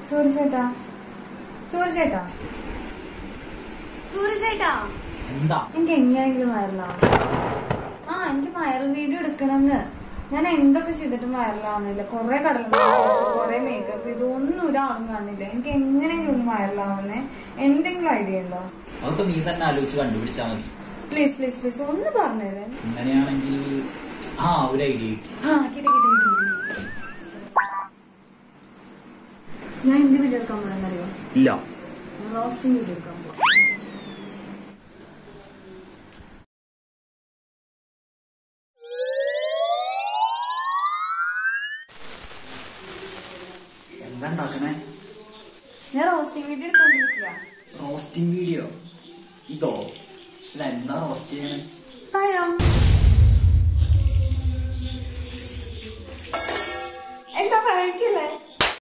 സൂര്യ ചേട്ടാ സൂര്യ ചേട്ടാ സൂര്യ ചേട്ടാ എന്താ എനിക്ക് എങ്ങനെയെങ്കിലും വൈറലാവണം ആ എനിക്ക് വൈറൽ വീഡിയോ എടുക്കണമെന്ന് ഞാൻ എന്തൊക്കെ ചെയ്തിട്ടും വൈറലാവുന്നില്ല കുറെ കടലുകൾ കുറെ മേക്കപ്പ് ഇതൊന്നും ഒരാളും കാണുന്നില്ല എനിക്ക് എങ്ങനെയെങ്കിലും ഒന്ന് വൈറലാവുന്നേ എന്തെങ്കിലും ഐഡിയ ഉണ്ടോ അതൊക്കെ നീ തന്നെ ആലോചിച്ച് കണ്ടുപിടിച്ചാ മതി പ്ലീസ് പ്ലീസ് പ്ലീസ് ഒന്ന് പറഞ്ഞുതരേ അങ്ങനെയാണെങ്കിൽ ആ ഒരു ഐഡിയ കിട്ടി ആ കിട്ടി കിട്ടി കിട്ടി കിട്ടി. ഞാൻ എന്ത് വീഡിയോ എടുക്കാൻ പോണെന്നറിയോ ഇല്ല ഞാൻ റോസ്റ്റിംഗ് വീഡിയോ എടുക്കാൻ പോകും എന്താ ഉണ്ടാക്കണേ ഞാൻ റോസ്റ്റിംഗ് വീഡിയോ എടുത്തോണ്ടിരിക്കുക റോസ്റ്റിംഗ് വീഡിയോ ഇതോ ഇതെന്താ റോസ്റ്റ് ചെയ്യണേ പഴം